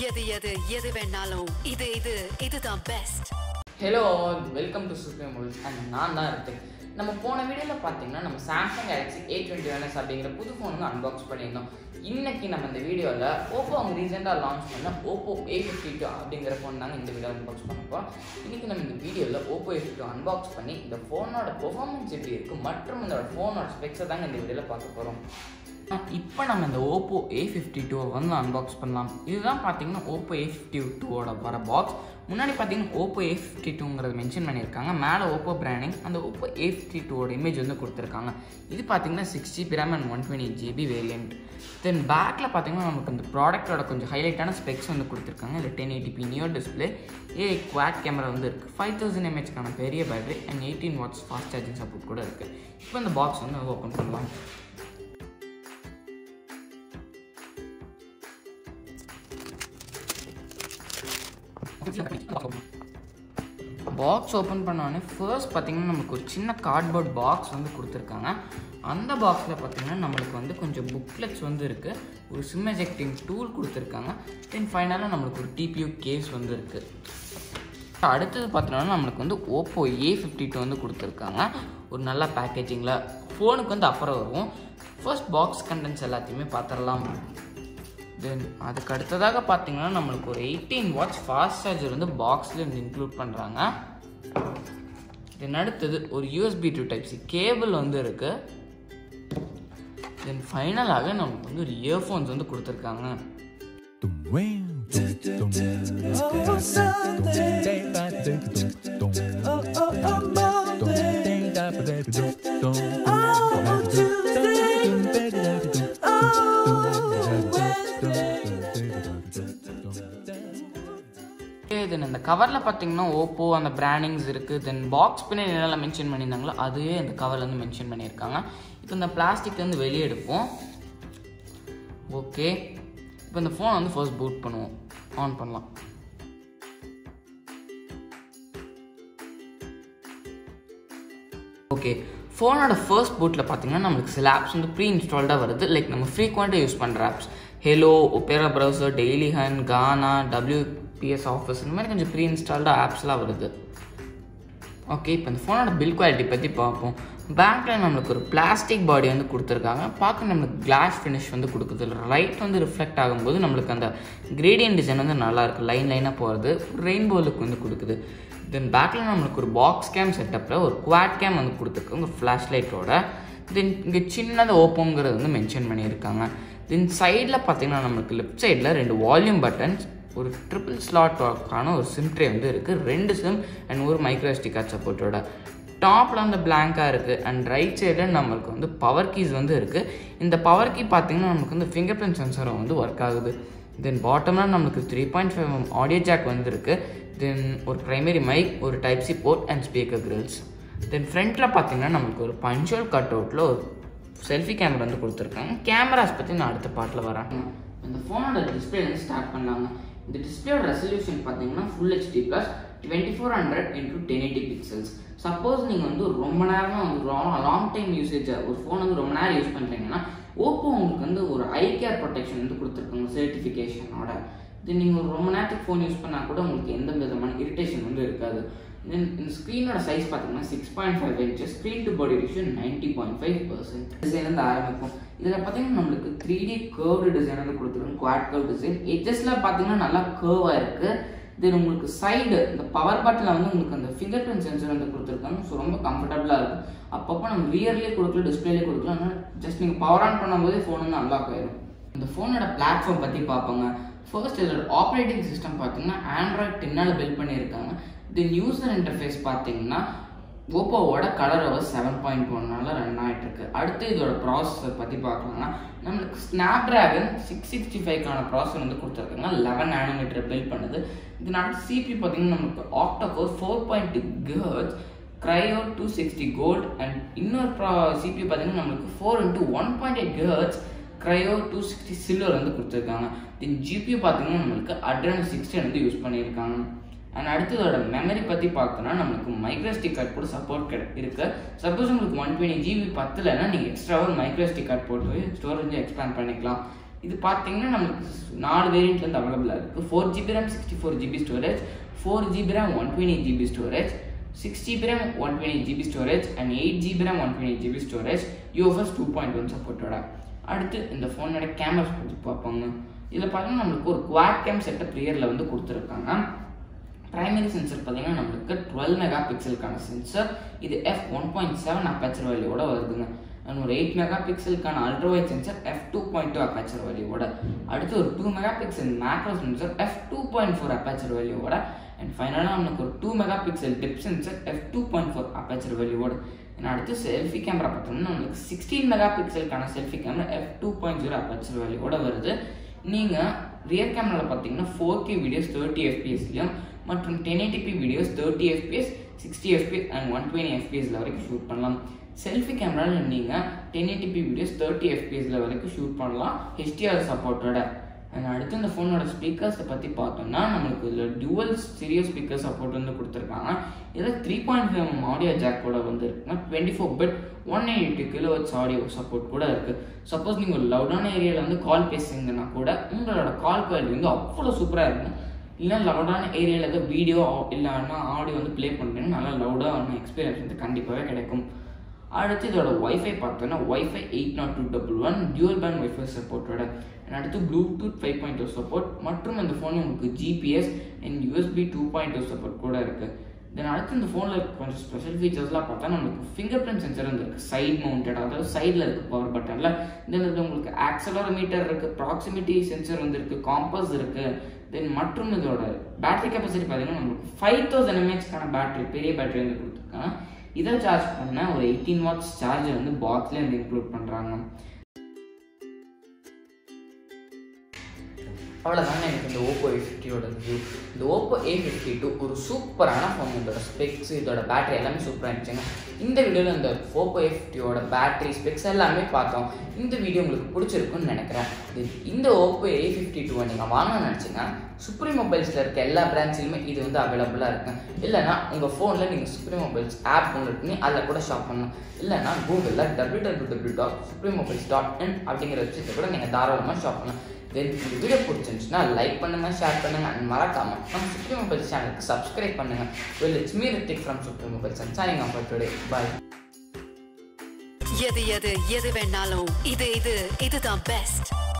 எது எது எது வேணாலும் இது இது இதுதான் best hello welcome to Supreme Mobiles and நான் தான் இருக்கேன் நம்ம போன வீடியோவில் பார்த்தீங்கன்னா நம்ம Samsung Galaxy A twenty one s அப்படிங்கிற புது ஃபோன் வந்து அன்பாக்ஸ் பண்ணியிருந்தோம் இன்னைக்கு நம்ம இந்த வீடியோவில் ஓப்போ அவங்க ரீசெண்டாக லான்ச் பண்ண ஓப்போ ஏ ஃபிஃப்டி டூ அப்படிங்கிற ஃபோன் தாங்க இந்த வீடியோ அன்பாக்ஸ் பண்ண போகிறோம் இன்றைக்கி நம்ம இந்த வீடியோவில் ஓப்போ ஏ ஃபிஃப்டி அன்பாக்ஸ் பண்ணி இந்த ஃபோனோட பெர்ஃபார்மன்ஸ் எப்படி இருக்குது மற்றும் இந்த ஃபோனோட ஸ்பெக்ஸை தாங்க இந்த வீடியோவில் பார்க்க போகிறோம் இப்போ நம்ம இந்த ஓப்போ ஏ ஃபிஃப்டி டூவை வந்து அன்பாக்ஸ் பண்ணலாம் இதுதான் பார்த்தீங்கன்னா ஓப்போ ஏ ஃபிஃப்டி டூவோட வர பாக்ஸ் முன்னாடி பார்த்தீங்கன்னா ஓப்போ ஏ ஃபிஃப்டி டூங்கிறது மென்ஷன் பண்ணியிருக்காங்க மேலே ஓப்போ பிராண்டிங் அந்த ஓப்போ ஏ ஃபிஃப்டி டூவோட இமேஜ் வந்து கொடுத்துருக்காங்க இது பார்த்தீங்கன்னா six GB RAM and one twenty GB variant then பேக்கில் பார்த்தீங்கன்னா நமக்கு இந்த ப்ராடக்ட்டோட கொஞ்சம் ஹைலைட்டான ஸ்பெக்ஸ் வந்து கொடுத்துருக்காங்க இல்லை ten eighty p neo display a quad camera வந்து இருக்குது ஃபைவ் தௌசண்ட் எம்ஹெச்க்கான பெரிய battery and eighteen watts fast charging support கூட இருக்குது இப்போ இந்த பாக்ஸ் வந்து ஓப்பன் பண்ணலாம் பாக்ஸ் ஓப்பன் பண்ணோடனே ஃபர்ஸ்ட் பார்த்தீங்கன்னா நமக்கு ஒரு சின்ன கார்ட்போர்ட் பாக்ஸ் வந்து கொடுத்துருக்காங்க அந்த பாக்ஸில் பார்த்தீங்கன்னா நம்மளுக்கு வந்து கொஞ்சம் புக்லெட்ஸ் வந்து இருக்குது ஒரு சிம் எஜெக்டிங் டூல் கொடுத்துருக்காங்க தென் ஃபைனலாக நம்மளுக்கு ஒரு டிபியூ கேஸ் வந்து இருக்குது அடுத்தது பார்த்தோன்னா நம்மளுக்கு வந்து ஓப்போ ஏ ஃபிஃப்டி டூ வந்து கொடுத்துருக்காங்க ஒரு நல்ல பேக்கேஜிங்கில் ஃபோனுக்கு வந்து அப்புறம் வரும் ஃபர்ஸ்ட் பாக்ஸ் கண்டென்ட்ஸ் எல்லாத்தையுமே பார்த்துடலாம் தென் அதுக்கு அடுத்ததாக பார்த்தீங்கன்னா நம்மளுக்கு ஒரு எயிட்டீன் வாட்ஸ் ஃபாஸ்ட் சார்ஜர் வந்து பாக்ஸில் வந்து இன்க்ளூட் பண்ணுறாங்க தென் அடுத்தது ஒரு USB to type C cable வந்து இருக்குது தென் ஃபைனலாக நமக்கு வந்து ஒரு இயர்ஃபோன்ஸ் வந்து கொடுத்துருக்காங்க Dum wham, dum dum dum dum dum dum தென் இந்த கவரில் பார்த்தீங்கன்னா ஓப்போ அந்த பிராண்டிங்ஸ் இருக்குது தென் பாக்ஸ் பின்னாடி என்னெல்லாம் மென்ஷன் பண்ணியிருந்தாங்களோ அதுவே இந்த கவரில் வந்து மென்ஷன் பண்ணியிருக்காங்க இப்போ இந்த பிளாஸ்டிக் வந்து வெளியே எடுப்போம் ஓகே இப்போ இந்த ஃபோனை வந்து ஃபர்ஸ்ட் பூட் பண்ணுவோம் ஆன் பண்ணலாம் ஓகே ஃபோனோட ஃபர்ஸ்ட் பூட்டில் பார்த்தீங்கன்னா நம்மளுக்கு சில ஆப்ஸ் வந்து ப்ரீ இன்ஸ்டால்டாக வருது லைக் நம்ம ஃப்ரீக்வெண்ட்டாக யூஸ் பண்ணுற apps hello Opera browser Dailyhunt Gaana WPS office இந்த மாதிரி கொஞ்சம் ப்ரீ இன்ஸ்டால்டாக ஆப்ஸ்லாம் வருது ஓகே இப்போ இந்த ஃபோனோட பில் குவாலிட்டி பற்றி பார்ப்போம் பேக்கில் நம்மளுக்கு ஒரு பிளாஸ்டிக் பாடி வந்து கொடுத்துருக்காங்க பார்க்க நம்மளுக்கு கிளாஸ் ஃபினிஷ் வந்து கொடுக்குது ரைட் வந்து ரிஃப்ளெக்ட் ஆகும்போது நம்மளுக்கு அந்த கிரேடியன் டிசைன் வந்து நல்லா இருக்குது லைன் லைனாக போகிறது ரெயின்போ லுக் வந்து கொடுக்குது தென் பேக்கில் நம்மளுக்கு ஒரு பாக்ஸ் கேம் செட்டப்பில் ஒரு குவாட் கேம் வந்து கொடுத்துருக்காங்க ஒரு ஃப்ளாஷ் லைட்டோட தென் இங்கே சின்னதாக ஓப்போங்கிறது வந்து மென்ஷன் பண்ணியிருக்காங்க தென் சைடில் பார்த்தீங்கன்னா நம்மளுக்கு லெஃப்ட் சைடில் ரெண்டு வால்யூம் பட்டன்ஸ் ஒரு ட்ரிபிள் ஸ்லாட்டான ஒரு சிம் ட்ரே வந்து இருக்குது ரெண்டு சிம் அண்ட் ஒரு மைக்ரோ எஸ்டி கார்ட் சப்போர்ட்டோட டாப்பில் வந்து பிளாங்காக இருக்குது அண்ட் ரைட் சைடில் நம்மளுக்கு வந்து பவர் கீஸ் வந்து இருக்குது இந்த பவர் கீ பார்த்தீங்கன்னா நமக்கு வந்து ஃபிங்கர் பிரிண்ட் சென்சரும் வந்து ஒர்க் ஆகுது தென் பாட்டமில் நம்மளுக்கு three point five audio jack வந்து இருக்குது தென் ஒரு ப்ரைமரி மைக் ஒரு type C port and speaker grills then ஃப்ரண்ட்டில் பார்த்தீங்கன்னா நம்மளுக்கு ஒரு பஞ்சுவல் கட் அவுட்டில் ஒரு செல்ஃபி கேமரா வந்து கொடுத்துருக்காங்க கேமராஸ் பற்றி நான் அடுத்த பாட்டில் வரேன் இந்த ஃபோனோட டிஸ்பிளே வந்து ஸ்டார்ட் பண்ணாங்க இந்த டிஸ்பிளேயோட ரெசல்யூஷன் பார்த்தீங்கன்னா full HD plus twenty four hundred into ten eighty pixels suppose நீங்கள் வந்து ரொம்ப நேரமாக வந்து லாங் டைம் யூசேஜ் ஒரு ஃபோன் வந்து ரொம்ப நேரம் யூஸ் பண்ணுறீங்கன்னா ஓப்போ உங்களுக்கு வந்து ஒரு ஐ கேர் ப்ரொடெக்ஷன் வந்து கொடுத்துருக்காங்க சர்டிஃபிகேஷனோட இது நீங்கள் ஒரு ரொம்ப நேரத்துக்கு ஃபோன் யூஸ் பண்ணால் கூட உங்களுக்கு எந்த விதமான இரிட்டேஷன் வந்து இருக்காது தென் இந்த ஸ்க்ரீனோட சைஸ் பார்த்தீங்கன்னா six point five inches screen to body ratio ninety point five percent design வந்து ஆரம்பிக்கும் இதில் பார்த்தீங்கன்னா நம்மளுக்கு த்ரீ டி கர்வ்டு டிசைன் வந்து கொடுத்துருக்கோம் குவாட் கர்வ் டிசைன் எஜஸில் பார்த்தீங்கன்னா நல்லா கர்வாக இருக்குது தென் உங்களுக்கு சைடு இந்த பவர் பட்டனில் வந்து உங்களுக்கு அந்த ஃபிங்கர் பிரிண்ட் சென்சர் வந்து கொடுத்துருக்காங்க ஸோ ரொம்ப கம்ஃபர்டபுளாக இருக்கும் அப்பப்போ நம்ம ரியர்லேயே கொடுக்கல டிஸ்பிளேலேயே கொடுக்கலாம் அதனால் ஜஸ்ட் நீங்கள் பவர் ஆன் பண்ணும்போதே ஃபோன் வந்து அன்லாக் ஆயிடும் இந்த ஃபோனோட பிளாட்ஃபார்ம் பற்றி பார்ப்போங்க ஃபர்ஸ்ட் இதோட ஆப்ரேட்டிங் சிஸ்டம் பார்த்தீங்கன்னா ஆண்ட்ராய்ட் டென்னால் பில்ட் பண்ணியிருக்காங்க தென் யூசர் இன்டர்ஃபேஸ் பார்த்தீங்கன்னா ஓப்போவோட கலர் ஓவர் செவன் பாயிண்ட் ஒன்னால ரன் ஆகிட்டு இருக்கு அடுத்து இதோட ப்ராசஸர் பற்றி பார்க்கலாம்னா நம்மளுக்கு ஸ்னாப் ட்ராகன் சிக்ஸ் சிக்ஸ்டி ஃபைவ்க்கான ப்ராசஸர் வந்து கொடுத்துருக்காங்க லெவன் நேனோமீட்டர் பில்ட் பண்ணுது இது அடுத்து சிபி பார்த்தீங்கன்னா நம்மளுக்கு ஆக்டோகோர் ஃபோர் பாயிண்ட் கிஹர்ட்ஸ் Kryo two sixty gold and இன்னொரு ப்ரா சிபி பார்த்தீங்கன்னா நம்மளுக்கு four into one point eight கிஹர்ட்ஸ் க்ரையோ டூ சிக்ஸ்டி சில்வர் வந்து கொடுத்துருக்காங்க தென் ஜிபி பார்த்தீங்கன்னா நம்மளுக்கு அட்ரன் சிக்ஸ்டி வந்து யூஸ் பண்ணியிருக்காங்க அண்ட் அடுத்ததோட மெமரி பற்றி பார்த்தோன்னா நம்மளுக்கு மைக்ரோஸ்டி கார்டு கூட சப்போர்ட் கிடை இருக்கு சப்போஸ் உங்களுக்கு ஒன் டுவெண்ட்டி ஜிபி பத்தலைன்னா நீங்கள் எக்ஸ்ட்ராவாக மைக்ரோஸ்டி கார்டு போட்டு ஸ்டோரேஜ் எக்ஸ்பேண்ட் பண்ணிக்கலாம் இது பார்த்தீங்கன்னா நம்மளுக்கு நாலு வேரியண்ட்லேருந்து அவைலபிளாக இருக்குது four GB RAM sixty four GB storage four GB RAM one twenty GB storage six GB RAM one twenty GB storage and eight GB RAM one twenty GB storage UFS two point one சப்போர்ட்டோட அடுத்து இந்த ஃபோனோட cameras பற்றி பார்ப்பாங்க இதில் பார்த்தீங்கன்னா நம்மளுக்கு ஒரு குவாட் கேம் செட்டப் ரியரில் வந்து கொடுத்துருக்காங்க பிரைமரி சென்சர் பார்த்தீங்கன்னா நம்மளுக்கு டுவெல் மெகா பிக்சலுக்கான சென்சர் இது F one point seven aperture வேல்யூவோட வருதுங்க அண்ட் ஒரு எயிட் மெகா பிக்சலுக்கான ultrawide sensor F two point two aperture வேல்யூவோட அடுத்து ஒரு two mega pixel macro sensor F two point four aperture வேல்யூவோட அண்ட் ஃபைனலாக நம்மளுக்கு ஒரு two mega pixel depth sensor F two point four aperture வேல்யூவோட அண்ட் அடுத்து செல்ஃபி கேமரா பார்த்தோம்னா நம்மளுக்கு சிக்ஸ்டீன் மெகா பிக்சலுக்கான selfie camera F two point zero aperture வேல்யூவோட வருது நீங்கள் ரியர் கேமராவில் பார்த்தீங்கன்னா ஃபோர் கே வீடியோஸ் தேர்ட்டி எஃபிஎஸ்லையும் மற்றும் ten eighty p videos thirty FPS sixty FPS and one twenty எஃபிஎஸ்ல வரைக்கும் ஷூட் பண்ணலாம் செல்ஃபி கேமராவில் நீங்கள் டென் எயிட்டிபி வீடியோஸ் தேர்ட்டி எஃபிஎஸ்ல வரைக்கும் ஷூட் பண்ணலாம் ஹெச்டிஆர் சப்போர்ட்டோட அண்ட் அடுத்து இந்த ஃபோனோட ஸ்பீக்கர்ஸை பற்றி பார்த்தோம்னா நம்மளுக்கு இதில் டுவல் ஸ்டீரியோ ஸ்பீக்கர் சப்போர்ட் வந்து கொடுத்துருக்காங்க இதில் three point five audio jack கூட வந்து இருக்குங்க twenty four bit one eighty kilo வச்சு ஆடியோ சப்போர்ட் கூட இருக்குது சப்போஸ் நீங்கள் ஒரு லவுடான ஏரியாவில் வந்து கால் பேசுங்கன்னா கூட உங்களோட கால் குவாலிட்டி வந்து அவ்வளோ சூப்பராக இருக்குங்க இல்லை லவுடான ஏரியாவில் ஏதோ வீடியோ இல்லைன்னா ஆடியோ வந்து ப்ளே பண்ணுறீங்கன்னா நல்லா லவுடான எக்ஸ்பீரியன்ஸ் வந்து கண்டிப்பாகவே கிடைக்கும் அடுத்து இதோட ஒய்ஃபை பார்த்தோன்னா wifi eight naught two double one dual band wifi சப்போர்ட்டோட அடுத்து Bluetooth five point two support மற்றும் இந்த ஃபோன் உங்களுக்கு GPS and USB two point two support கூட இருக்குது தென் அடுத்து இந்த ஃபோனில் கொஞ்சம் ஸ்பெஷல் ஃபீச்சர்ஸ்லாம் பார்த்தா நம்மளுக்கு ஃபிங்கர் பிரிண்ட் சென்சர் வந்துருக்கு சைட் மவுண்டட் அதாவது சைடில் இருக்குது பவர் பட்டனில் தென் இது உங்களுக்கு ஆக்சலரோமீட்டர் இருக்குது ப்ராக்சிமிட்டி சென்சர் வந்துருக்கு காம்பஸ் இருக்குது தென் மற்றும் இதோட பேட்டரி கெப்பாசிட்டி பார்த்தீங்கன்னா நம்மளுக்கு ஃபைவ் தௌசண்ட் எம்ஏஹெச்க்கான பேட்டரி பெரிய பேட்டரி வந்து கொடுத்துருக்காங்க இதை சார்ஜ் பண்ண ஒரு எயிட்டீன் வாட்ஸ் சார்ஜர் வந்து பாக்ஸ்லேயே வந்து இன்க்ளூட் பண்ணுறாங்க அவ்வளோதாங்க எனக்கு இந்த ஓப்போ ஏ ஃபிஃப்டியோட ரிவ்யூ இந்த ஓப்போ ஏ ஃபிஃப்டி டூ ஒரு சூப்பரான ஃபோன் இதோட ஸ்பெக்ஸ் இதோட பேட்டரி எல்லாமே சூப்பராக இருந்துச்சுங்க இந்த வீடியோவில் இந்த ஓப்போ ஏ ஃபிஃப்டியோட பேட்டரி ஸ்பெக்ஸ் எல்லாமே பார்த்தோம் இந்த வீடியோ உங்களுக்கு பிடிச்சிருக்குன்னு நினைக்கிறேன் இது இந்த ஓப்போ ஏ ஃபிஃப்டி டூவை நீங்கள் வாங்கணும்னு நினச்சிங்கன்னா சுப்ரீம் மொபைல்ஸில் இருக்க எல்லா பிராண்ட்ஸ்லையுமே இது வந்து அவைலபிளாக இருக்கும் இல்லைனா உங்கள் ஃபோனில் நீங்கள் சுப்ரீம் மொபைல்ஸ் ஆப் டவுன்லோட் பண்ணி அதில் கூட ஷாப் பண்ணலாம் இல்லைனா கூகுளில் W W W dot Supreme Mobiles dot in அப்படிங்கிற வெப்சைட்டை கூட நீங்கள் தாராளமாக ஷாப் பண்ணலாம் தென் இந்த வீடியோ பிடிச்சிருந்துச்சுன்னா லைக் பண்ணுங்க ஷேர் பண்ணுங்க அண்ட் மறக்காம நம்ம சுப்ரீம் மொபைல்ஸ் சேனலுக்கு சப்ஸ்கிரைப் பண்ணுங்க well it's me Rithik from Supreme Mobiles and signing off today bye எது எது எது வேணாலும் இது இது இதுதான் பெஸ்ட்